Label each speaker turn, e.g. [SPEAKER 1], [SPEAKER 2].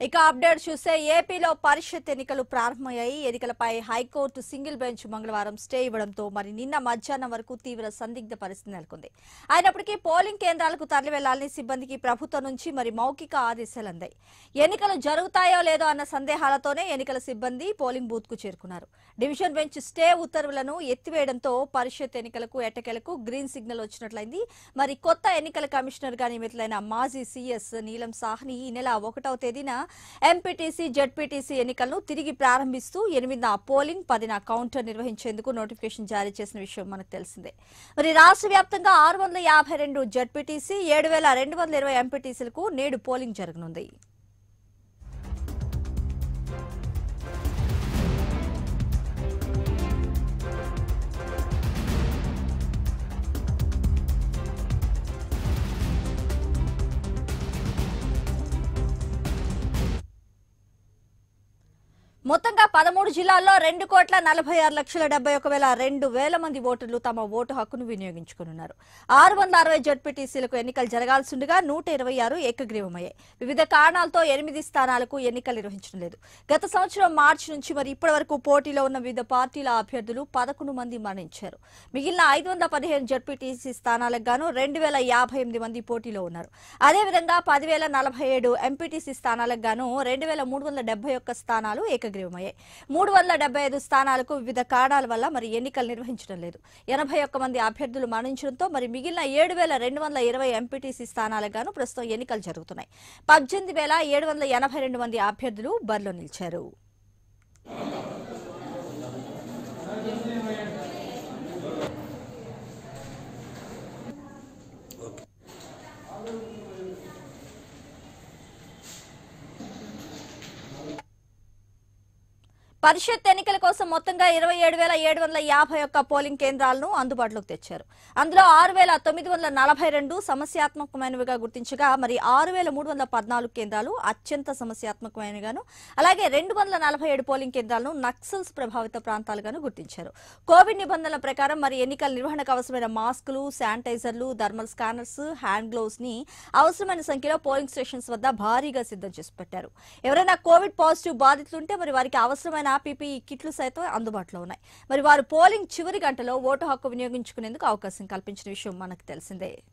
[SPEAKER 1] ఇక అప్డేట్ చూస్తే ఏపీలో పరిషత్ ఎన్నికలు ప్రారంభమయ్యాయి ఎన్నికలపై హైకోర్టు సింగిల్ బెంచ్ మంగళవారం స్టే ఇవ్వడంతో మరి నిన్న మధ్యాహ్నం వరకు తీవ్ర సందిగ్ధ పరిస్థితి నెలకొంది అయినప్పటికీ పోలింగ్ కేంద్రాలకు తరలి వెళ్లాలని సిబ్బందికి ప్రభుత్వం నుంచి మరి మౌఖిక ఆదేశాలు అందాయి ఎన్నికలు జరుగుతాయో లేదో అన్న సందేహాలతోనే ఎన్నికల సిబ్బంది పోలింగ్ బూత్ కు చేరుకున్నారు డివిజన్ బెంచ్ స్టే ఉత్తర్వులను ఎత్తివేయడంతో పరిషత్ ఎన్నికలకు ఎట్టకేలకు గ్రీన్ సిగ్నల్ వచ్చినట్లయింది మరి కొత్త ఎన్నికల కమిషనర్ గా నియమితులైన మాజీ సీఎస్ నీలం సాహ్ని ఈ నెల ఒకటవ తేదీన ఎంపీటీసీ జెడ్పీటీసీ ఎన్నికలను తిరిగి ప్రారంభిస్తూ ఎనిమిదిన పోలింగ్ పదిన కౌంటర్ నిర్వహించేందుకు నోటిఫికేషన్ జారీ చేసిన విషయం మనకు తెలిసిందే మరి రాష్ట్ర వ్యాప్తంగా ఆరు వందల యాభై రెండు జెడ్పీటీసీ ఏడు వేల రెండు వందల ఇరవై ఎంపీటీసీలకు నేడు పోలింగ్ జరగనుంది మొత్తంగా పదమూడు జిల్లాల్లో రెండు కోట్ల నలభై ఆరు లక్షల డెబ్బై ఒక వేల రెండు వేల మంది ఓటర్లు తమ ఓటు హక్కును వినియోగించుకున్నారు ఆరు వందల అరవై జడ్పీటీసీలకు ఎన్నికలు జరగాల్సిండగా నూట ఇరవై ఆరు ఏకగ్రీవమయ్యాయి వివిధ కారణాలతో ఎనిమిది స్థానాలకు ఎన్నికలు నిర్వహించడం లేదు గత సంవత్సరం మార్చి నుంచి మరి ఇప్పటి వరకు పోటీలో ఉన్న వివిధ పార్టీల అభ్యర్థులు పదకొండు మంది మరణించారు మిగిలిన ఐదు వందల పదిహేను జడ్పీటీసీ స్థానాలకు గాను రెండు వేల యాభై ఎనిమిది మంది పోటీలో ఉన్నారు అదేవిధంగా పదివేల నలభై ఏడు ఎంపీటీసీ స్థానాలకు గాను రెండు వేల మూడు వందల డెబ్బై ఒక్క స్థానాలు ఏకగ్రీవమయ్యాయి మూడు వందల డెబ్బై ఐదు స్థానాలకు వివిధ కారణాల వల్ల మరి ఎన్నికలు నిర్వహించడం లేదు ఎనభై ఒక్క మంది అభ్యర్థులు మరణించడంతో మరి మిగిలిన ఏడు వేల రెండు వందల ఇరవై ఎంపీటీసీ స్థానాలకు గాను ప్రస్తుతం ఎన్నికలు జరుగుతున్నాయి పద్దెనిమిది వేల ఏడు వందల ఎనభై రెండు మంది అభ్యర్థులు బరిలో నిలిచారు పరిషత్ ఎన్నికల కోసం మొత్తంగా ఇరవై ఏడు వేల ఏడు వందల యాభై ఒక్క పోలింగ్ కేంద్రాలను అందుబాటులోకి తెచ్చారు అందులో ఆరు వేల తొమ్మిది వందల నలభై రెండు సమస్యాత్మకమైనవిగా గుర్తించగా మరి ఆరు వేల మూడు వందల పద్నాలుగు కేంద్రాలు అత్యంత సమస్యాత్మకమైనగాను అలాగే రెండు వందల నలభై ఏడు పోలింగ్ కేంద్రాలను నక్సల్స్ ప్రభావిత ప్రాంతాలుగాను గుర్తించారు కోవిడ్ నిబంధనల ప్రకారం మరి ఎన్నికల నిర్వహణకు అవసరమైన మాస్కులు శానిటైజర్లు థర్మల్ స్కానర్స్ హ్యాండ్ గ్లోవ్స్ ని అవసరమైన సంఖ్యలో పోలింగ్ స్టేషన్స్ వద్ద భారీగా సిద్ధం చేసి పెట్టారు ఎవరైనా కోవిడ్ పాజిటివ్ బాధితులుంటే మరి వారికి అవసరమైన పీపీఈ కిట్లు సైతం అందుబాటులో ఉన్నాయి మరి వారు పోలింగ్ చివరి గంటలో ఓటు హక్కు వినియోగించుకునేందుకు అవకాశం కల్పించిన విషయం మనకు తెలిసిందే